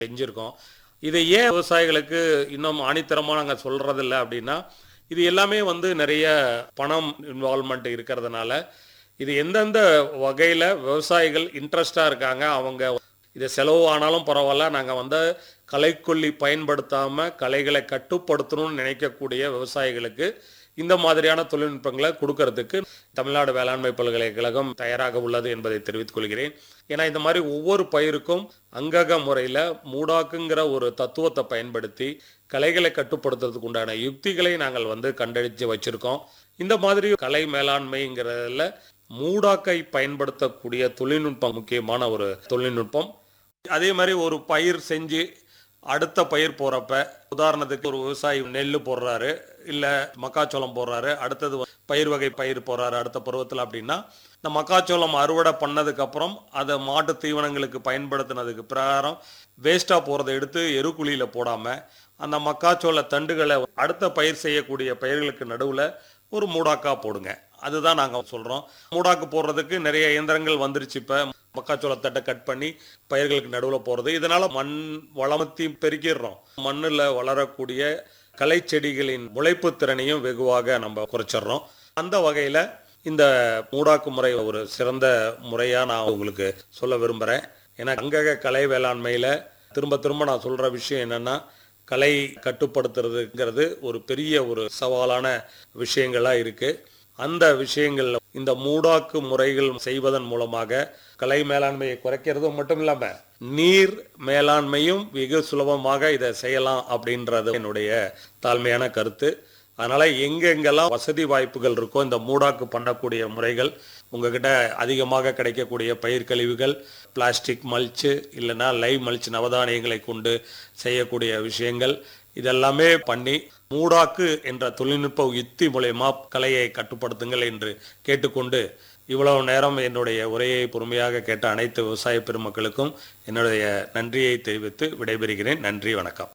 செஞ்சுருக்கோம் இதை ஏன் விவசாயிகளுக்கு இன்னும் ஆணித்தரமாக நாங்கள் சொல்கிறதில்ல அப்படின்னா இது எல்லாமே வந்து நிறைய பணம் இன்வால்மெண்ட் இருக்கிறதுனால இது எந்தெந்த வகையில் விவசாயிகள் இன்ட்ரெஸ்டாக இருக்காங்க அவங்க இது செலவு ஆனாலும் பரவாயில்ல நாங்கள் வந்து களைக்கொல்லி பயன்படுத்தாமல் களைகளை கட்டுப்படுத்தணும்னு நினைக்கக்கூடிய விவசாயிகளுக்கு இந்த மாதிரியான தொழில்நுட்பங்களை கொடுக்கறதுக்கு தமிழ்நாடு வேளாண்மை பல்கலைக்கழகம் தயாராக உள்ளது என்பதை தெரிவித்துக் கொள்கிறேன் ஏன்னா இந்த மாதிரி ஒவ்வொரு பயிருக்கும் அங்கக முறையில் மூடாக்குங்கிற ஒரு தத்துவத்தை பயன்படுத்தி களைகளை கட்டுப்படுத்துறதுக்கு உண்டான யுக்திகளை நாங்கள் வந்து கண்டறிஞ்சு வச்சிருக்கோம் இந்த மாதிரி கலை மேலாண்மைங்கிறதுல மூடாக்கை பயன்படுத்தக்கூடிய தொழில்நுட்பம் முக்கியமான ஒரு தொழில்நுட்பம் அதே மாதிரி ஒரு பயிர் செஞ்சு அடுத்த பயிர் போகிறப்ப உதாரணத்துக்கு ஒரு விவசாயி நெல் போடுறாரு இல்லை மக்காச்சோளம் போடுறாரு அடுத்தது பயிர் வகை பயிர் போடுறாரு அடுத்த பருவத்தில் அப்படின்னா இந்த மக்காச்சோளம் அறுவடை பண்ணதுக்கப்புறம் அதை மாட்டு தீவனங்களுக்கு பயன்படுத்தினதுக்கு பிரகாரம் வேஸ்ட்டாக போகிறத எடுத்து எருக்குழியில் போடாமல் அந்த மக்காச்சோள தண்டுகளை அடுத்த பயிர் செய்யக்கூடிய பயிர்களுக்கு நடுவில் ஒரு மூடாக்கா போடுங்க அதுதான் நாங்கள் சொல்கிறோம் மூடாக்கு போடுறதுக்கு நிறைய இயந்திரங்கள் வந்துருச்சு இப்போ மக்காச்சோளத்தட்டை கட் பண்ணி பயிர்களுக்கு நடுவில் போகிறது இதனால் மண் வளமத்தையும் பெருக்கிடுறோம் மண்ணில் வளரக்கூடிய களை செடிகளின் முளைப்பு திறனையும் வெகுவாக நம்ம குறைச்சிடுறோம் அந்த வகையில் இந்த மூடாக்கு முறை ஒரு சிறந்த முறையாக நான் உங்களுக்கு சொல்ல விரும்புகிறேன் ஏன்னா அங்கக கலை வேளாண்மையில் திரும்ப திரும்ப நான் சொல்கிற விஷயம் என்னென்னா கலை கட்டுப்படுத்துறதுங்கிறது ஒரு பெரிய ஒரு சவாலான விஷயங்களாக இருக்குது அந்த விஷயங்கள் இந்த மூடாக்கு முறைகள் செய்வதன் மூலமாக கலை மேலாண்மையை குறைக்கிறது மட்டும் இல்லாமல் நீர் மேலாண்மையும் வெகு சுலபமாக இதை செய்யலாம் அப்படின்றது என்னுடைய தாழ்மையான கருத்து அதனால் எங்கெங்கெல்லாம் வசதி வாய்ப்புகள் இருக்கோ இந்த மூடாக்கு பண்ணக்கூடிய முறைகள் உங்ககிட்ட அதிகமாக கிடைக்கக்கூடிய பயிர் கழிவுகள் பிளாஸ்டிக் மல்ச்சு இல்லைன்னா லைவ் மல்ச் நவதானியங்களை கொண்டு செய்யக்கூடிய விஷயங்கள் இதெல்லாமே பண்ணி மூடாக்கு என்ற தொழில்நுட்ப யுக்தி மூலயமா கலையை கட்டுப்படுத்துங்கள் என்று கேட்டுக்கொண்டு இவ்வளவு நேரம் என்னுடைய உரையை பொறுமையாக கேட்ட அனைத்து விவசாய பெருமக்களுக்கும் என்னுடைய நன்றியை தெரிவித்து விடைபெறுகிறேன் நன்றி வணக்கம்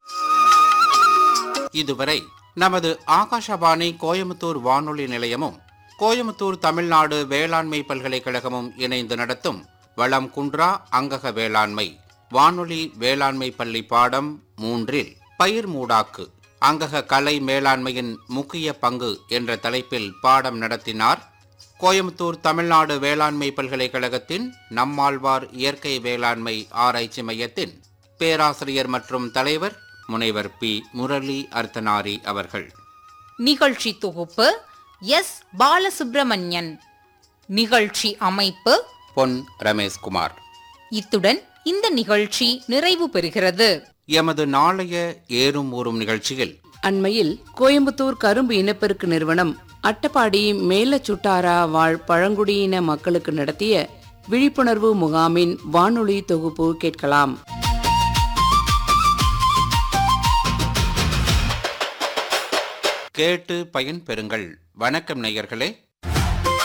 இதுவரை நமது ஆகாஷவாணி கோயமுத்தூர் வானொலி நிலையமும் கோயமுத்தூர் தமிழ்நாடு வேளாண்மை பல்கலைக்கழகமும் இணைந்து நடத்தும் வளம் குன்றா அங்கக வேளாண்மை வானொலி வேளாண்மை பள்ளி பாடம் மூன்றில் பயிர் மூடாக்கு அங்கக கலை மேலாண்மையின் முக்கிய பங்கு என்ற தலைப்பில் பாடம் நடத்தினார் கோயமுத்தூர் தமிழ்நாடு வேளாண்மை பல்கலைக்கழகத்தின் நம்மாழ்வார் இயற்கை வேளாண்மை ஆராய்ச்சி மையத்தின் பேராசிரியர் மற்றும் தலைவர் முனைவர் பி முரளி அர்த்தனாரி அவர்கள் நிகழ்ச்சி தொகுப்பு எஸ் பாலசுப்பிரமணியன் நிகழ்ச்சி அமைப்பு பொன் ரமேஷ்குமார் இத்துடன் இந்த நிகழ்ச்சி நிறைவு பெறுகிறது எமது நாளைய ஏறும் ஊறும் நிகழ்ச்சியில் அண்மையில் கோயம்புத்தூர் கரும்பு இனப்பெருக்கு நிறுவனம் அட்டப்பாடி மேலச்சுட்டாரா வாழ் பழங்குடியின மக்களுக்கு நடத்திய விழிப்புணர்வு முகாமின் வானொலி தொகுப்பு கேட்கலாம் கேட்டு பயன் பெறுங்கள் வணக்கம் நேயர்களே